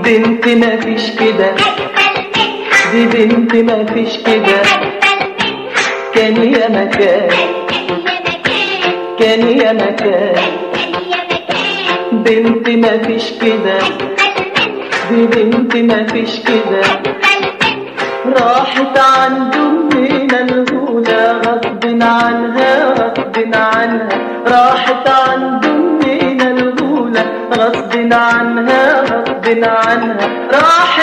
بنت ما فيش كده دي بنت ما فيش كده كان يا مكان كان يا مكان بنت ما فيش كده دي بنت ما فيش كده راحت عند امنا الهدى غصب عنها غصب عنها راحت عند امنا الهدى غصب عنها غصب عنها راحت